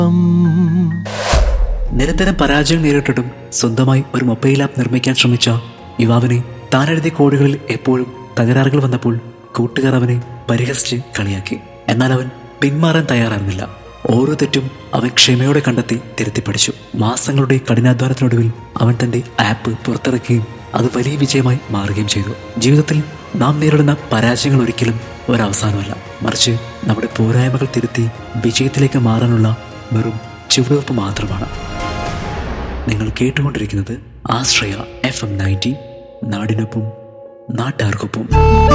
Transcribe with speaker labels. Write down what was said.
Speaker 1: നിരന്തരം പരാജയം നേരിട്ടിട്ടും സ്വന്തമായി ഒരു മൊബൈൽ ആപ്പ് നിർമ്മിക്കാൻ ശ്രമിച്ച യുവാവിനെ താൻ എഴുതിയ കോഡുകളിൽ എപ്പോഴും തകരാറുകൾ വന്നപ്പോൾ കൂട്ടുകാർ അവനെ പരിഹസിച്ച് കളിയാക്കി എന്നാൽ അവൻ പിന്മാറാൻ തയ്യാറായിരുന്നില്ല ഓരോ തെറ്റും അവൻ ക്ഷമയോടെ കണ്ടെത്തി തിരുത്തി പഠിച്ചു മാസങ്ങളുടെ കഠിനാധ്വാനത്തിനൊടുവിൽ അവൻ തന്റെ ആപ്പ് പുറത്തിറക്കുകയും അത് വലിയ വിജയമായി മാറുകയും ചെയ്തു ജീവിതത്തിൽ നാം നേരിടുന്ന പരാജയങ്ങൾ ഒരിക്കലും ഒരവസാനമല്ല മറിച്ച് നമ്മുടെ പോരായ്മകൾ തിരുത്തി വിജയത്തിലേക്ക് മാറാനുള്ള വെറും ചുവടുവെപ്പ് മാത്രമാണ് നിങ്ങൾ കേട്ടുകൊണ്ടിരിക്കുന്നത് ആശ്രയ എഫ് എം നയൻറ്റി നാടിനൊപ്പം നാട്ടാർക്കൊപ്പം